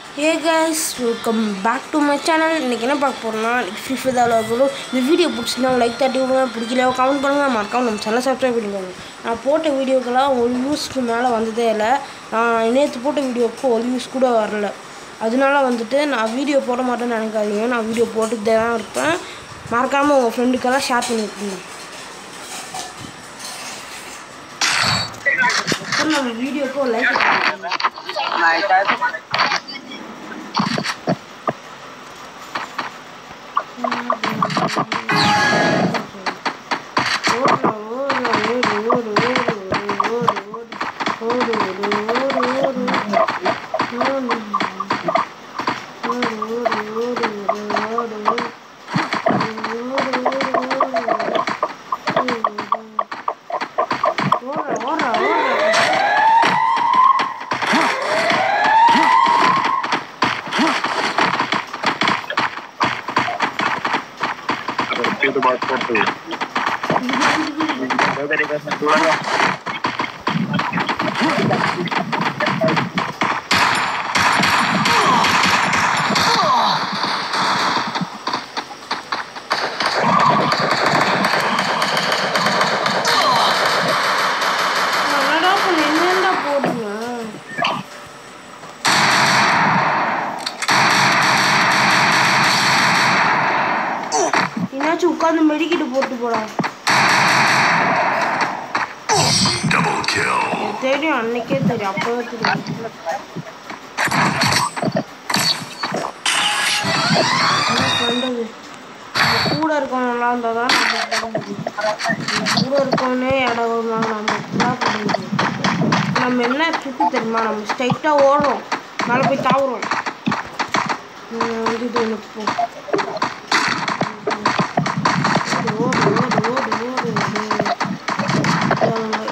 Hey guys welcome back to my channel இன்றைக்கி என்ன பார்க்க போகிறோம்னா ஃபிஃப்த் அளவுக்கு இந்த வீடியோ பிடிச்சிருந்தா லைக் தட்டி விடுங்க பிடிக்கல கமெண்ட் பண்ணுங்கள் மறக்காம நம்ம சேனல் சப்ஸ்கிரைப் பண்ணிக்கோங்க நான் போட்ட வீடியோக்கெல்லாம் ஒரு வியூஸ்க்கு மேலே வந்ததே இல்லை நான் நேற்று போட்ட வீடியோவுக்கு ஒரு வியூஸ் கூட வரல அதனால வந்துட்டு நான் வீடியோ போட மாட்டேன்னு நினைக்காதீங்க நான் வீடியோ போட்டுக்கிட்டே தான் இருப்பேன் மறக்காமல் உங்கள் ஃப்ரெண்டுக்கெல்லாம் ஷேர் பண்ணியிருக்கீங்க அப்புறம் நம்ம வீடியோக்கு ஒரு like itu buat foto. Dari kasih tulang lah. என்னடா பண்ண என்னடா போடுங்க என்னாச்சும் உட்காந்து மெடிக்கிட்டு போட்டு போடா Double kill. எனக்கு தெரியும் அன்னைக்கே தெரியும் அப்பவே தெரியும் என்ன பண்றது நம்ம கூட இருக்கவன் நல்லா இருந்தால் தான் நம்ம போட முடியும் நம்ம கூட இருக்கவனே இடம் வருவாங்க நம்ம இப்படிலாம் பண்ண முடியும் நம்ம என்ன ட்ரிக்கு தெரியுமா நம்ம ஸ்ட்ரைட்டாக ஓடுறோம் மேலே போய் தாவுறோம் உம் வந்து இது ஒன்று போ ஓடு ஓடு ஓடு ஓடு ஓடு ஓடு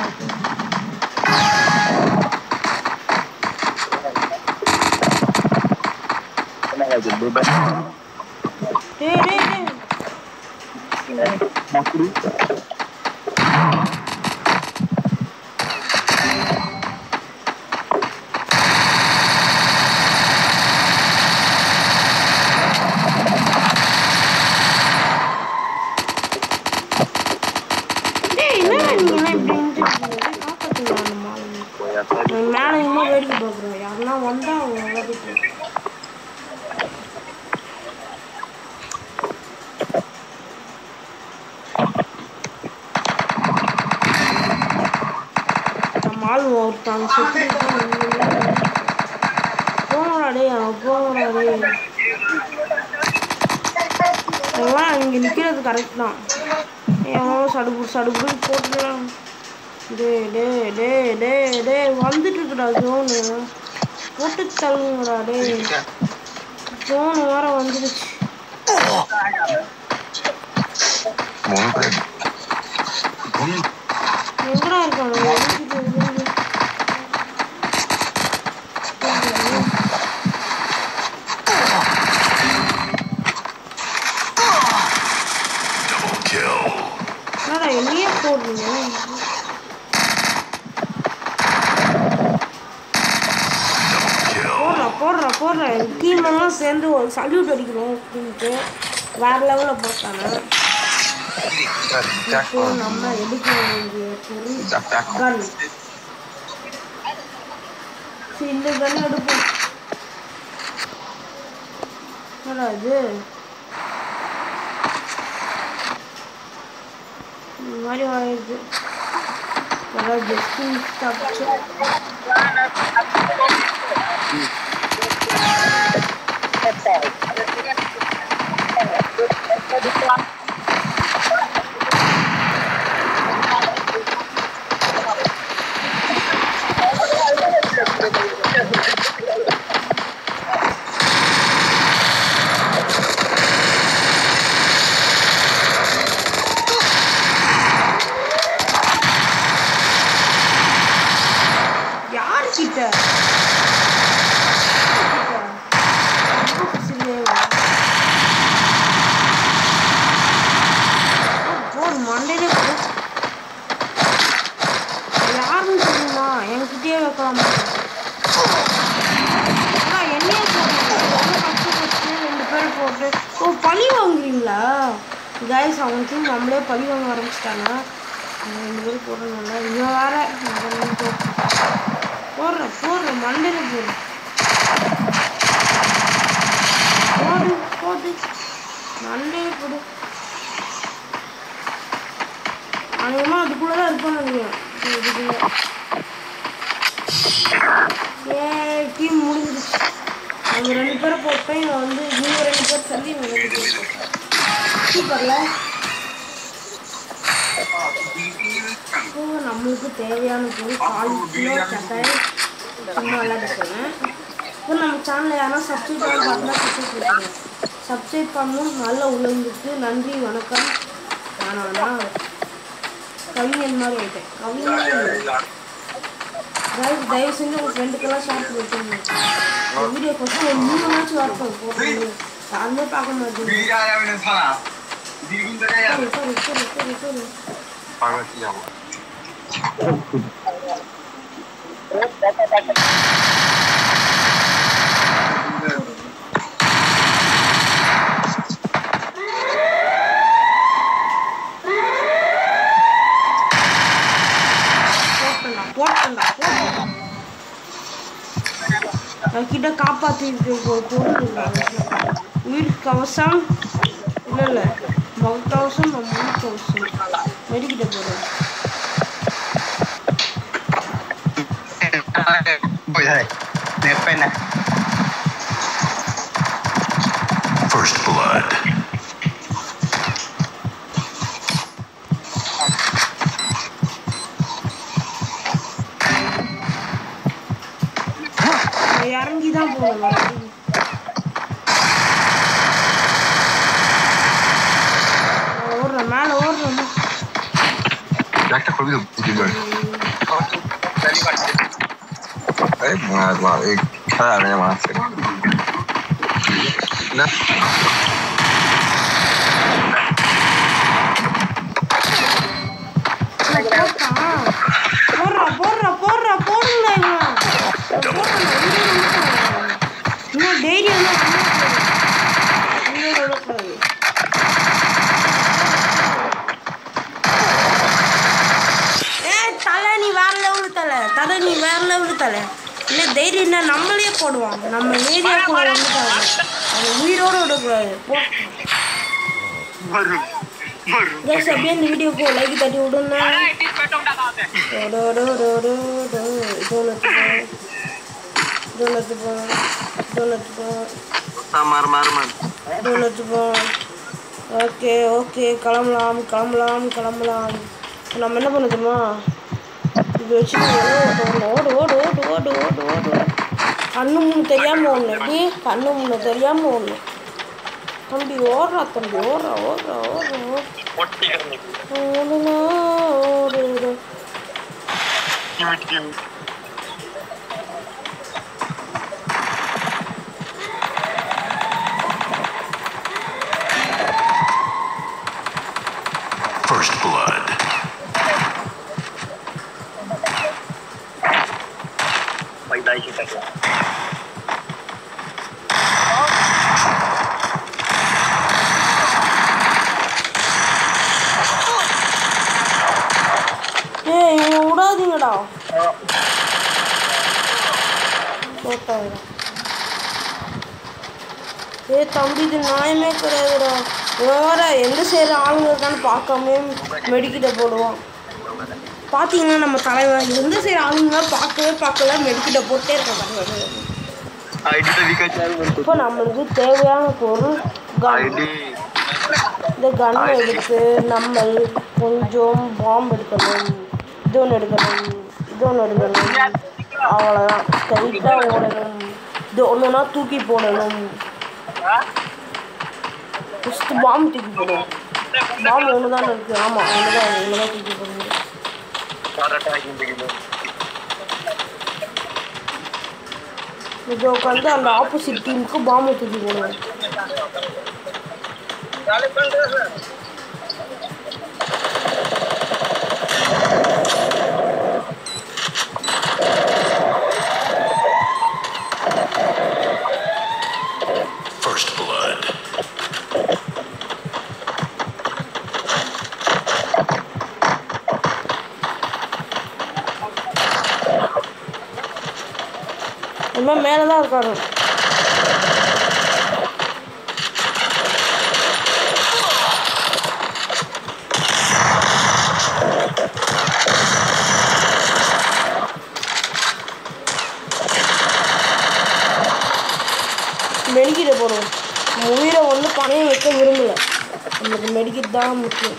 Kenapa aja bebas? டேய் டேய் டேய் Masuk. டேய் என்னடா நீங்க எல்லாம் இப்படி நின்னுட்டு காப்பாத்துங்க நம்ம ஆளுங்க Boya tadi. நான் மேலே இன்னும் வேடிக்கை பார்க்குறேன் யாருன்னா வந்தா அவங்க வேடிக்கை நம்ம ஆள் ஒருத்தன் செத்து போங்கடா டேய் அவன் போங்கடா டேய் அவன் இங்கே நிற்கிறது கரெக்ட் தான் ஏன் சடுபுடு சடுபுடுன்னு போட்டுக்கலாம் டே டே டே டே டே வந்துட்டு இருக்குடா ஜோனு போட்டு தள்ளுங்கடா டே ஜோனு வேற வந்துடுச்சு எங்கடா இருக்கானு ஒளிஞ்சிட்டு ஒளிஞ்சு. Double kill. என்னடா என்னையே போடுறீங்க Kill. போடுறா போடுறா போடுறா டீம் எல்லாம் சேர்ந்து ஒரு சல்யூட் அடிக்கிறோம் அப்படின்ட்டு வேற லெவலில் போட்டாங்க இப்போ நம்ம எடுக்க வேண்டிய பொருள் கன் சரி இந்த கன் எடுப்போம் என்னடா இது இந்த மாதிரி ஆயிடுது அதாவது ஜஸ்ட் தப்பிச்சு யார்கிட்ட தெரியுங்களா கைஸ் அவங்க டீம் நம்மளே பழி வாங்க ஆரம்பிச்சிட்டாங்க அவங்க ரெண்டு பேரும் போடுறதுனால இவன் வேற நான் ரெண்டு பேரும் போடுறேன் போடுறேன் மண்டையில் போடுறேன் போடு போடு மண்டையில் போடு அநேகமாக அதுக்குள்ளே தான் இருப்பான்னு நினைக்கிறேன் இதுக்குள்ள ஏ டீம் முடிஞ்சிருச்சு அவங்க ரெண்டு பேரும் போட்டேன் இவன் வந்து இவங்க ரெண்டு பேர் தள்ளி இவங்க ரெண்டு பேர் போட்டான் சூப்பர்ல இப்போ நம்மளுக்கு தேவையான பொருள் கால் கிலோ சட்டை சும்மா விளையாட போகிறேன் இப்போ நம்ம சேனலில் யாரா சப்ஸ்கிரைப் பண்ண பார்த்தா சப்ஸ்கிரைப் பண்ணுங்க சப்ஸ்கிரைப் பண்ணணும் நல்ல உள்ளவங்களுக்கு நன்றி வணக்கம் நானா கவிஞன் மாதிரி ஆயிட்டேன் கவிஞனே இல்லை guys, தயவு செஞ்சு உங்கள் ஃப்ரெண்டுக்கெல்லாம் ஷேர் பண்ணி வச்சுருங்க இந்த வீடியோ கொஞ்சம் ஒரு மூணு நாச்சும் ஒர்க் பண்ண போடுறீங்க யாருமே பார்க்க மாட்டேங்குது 위라야는 사람 니군들의 சரி சரி சரி சரி சரி 방을 쓰자고 போட்டேன்டா போட்டேன்டா போட்டேன் என்கிட்ட காப்பாற்றிட்டு ஒரு பொருள் இருக்கு. உயிர் கவசம் இல்லை இல்லை முகக்கவசம் முழு கவசம் மெடிக்கிட்ட போகிறேன் 뭐야 내 빼네 First blood. நான் இறங்கி தான் போகணும் ஓடுறேன் மேலே ஓடுறேன் 약간 거기도 이걸 에이 뭐야 뭐야 이 차라리 안 해냐 많았어 나 போடுறா போடுறா போடுறா போடுங்களா இவன் இன்னும் தைரியம் விடக்கூடாது ஏ தலை நீ வேற லெவலு தலை தலை நீ வேற லெவலு தலை இல்லை தைரியம்னா நம்மளே போடுவான் நம்ம ஏரியாக்குள்ள வந்துட்டாங்க அவன் உயிரோடு விடக்கூடாது போ கேஸ் அப்படியே இந்த வீடியோக்கு லைக் தட்டி விடுங்க டோ, டோ, டோ, டோ, டோ. இதோ நட்டுப்போம் இதோ நட்டுப்போம் இதோ நட்டுப்போம் 마르 마르만 இதோ நட்டுப்போம் ஓகே ஓகே கிளம்பலாம் கிளம்பலாம் கிளம்பலாம் இப்ப நம்ம என்ன பண்ண தெரியுமா இது வச்சு ஓடு ஓடு ஓடு ஓடு ஓடு ஓடு ஓடு கண்ணு மூணு தெரியாமல் ஒன்று எப்படி கண்ணு மூணு தெரியாமல் ஒன்று தம்பி ஓடுறா தம்பி ஓடுறா ஓடுறா ஓடுறா ஓடுனா ஓடுறா First blood. ஏய் இவங்க விடாதீங்கடா போட்டாங்க ஏ தம்பி இது நியாயமே கிடையாதுடா இவன் வேற எந்த செய்கிற ஆளுங்க இருக்கான்னு பார்க்காம மெடிக்கிட்ட போடுவான் பார்த்தீங்கன்னா நம்ம தலைவன் எந்த செய்கிற ஆளுங்க பார்க்கவே பார்க்கல மெடிக்கிட்ட போட்டே இருக்க தலைவன் 아이디도 위까지 하는 건 இப்போ நம்மளுக்கு தேவையான பொருள் கன் 아이디 இந்த கன் எடுத்து நம்ம கொஞ்சம் பாம்பு எடுக்கணும் இது ஒன்று எடுக்கணும் இது ஒன்று எடுக்கணும் அவ்வளோதான் ஸ்ட்ரைட்டாக ஓடணும் இது ஒன்றுனா தூக்கி போடணும் ஃபஸ்ட்டு பாம்பு தூக்கி போடுவோம் பாம்பு ஒன்று தான் இருக்குது ஆமாம் ஒன்று தான் ஒன்று தான் தூக்கி போடணும் இது உட்காந்து அந்த ஆப்போசிட் டீமுக்கு பாம்பு தூக்கி போடுவேன் First blood. இனிமேல் மேலே தான் இருக்காரு மெடிக்கிட்ட போகிறோம் உயிரை வந்து பணையம் வைக்க விரும்பல நமக்கு மெடிக்கிட் தான் முக்கியம்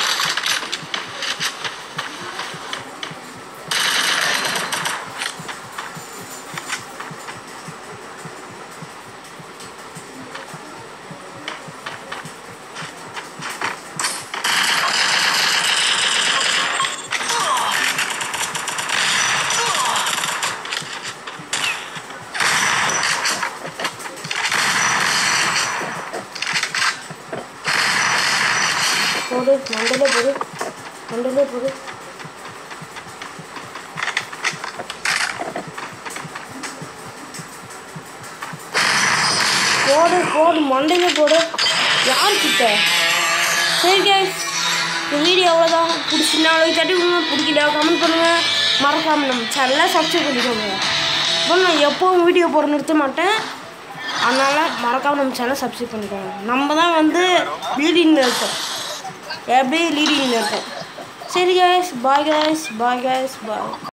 போடு மண்டலே போடு மண்டலே போடு போடு போடு மண்டையில போடு யார் கிட்ட சரி guys இந்த வீடியோ அவ்வளோதான் பிடிச்சினா லைக் தட்டி விடுங்க பிடிக்கல கமெண்ட் பண்ணுங்கள் மறக்காமல் நம்ம சேனலை சப்ஸ்கிரைப் பண்ணிக்கோங்க அப்புறம் நான் எப்போவும் வீடியோ போட நிறுத்த மாட்டேன் அதனால் மறக்காமல் நம்ம சேனலை சப்ஸ்கிரைப் பண்ணிக்கோங்க நம்ம தான் வந்து லீடிங்கில் இருக்கோம் எப்படி லீடிங்கில் இருக்கோம் சரி guys பாய் guys பாய் guys பாய்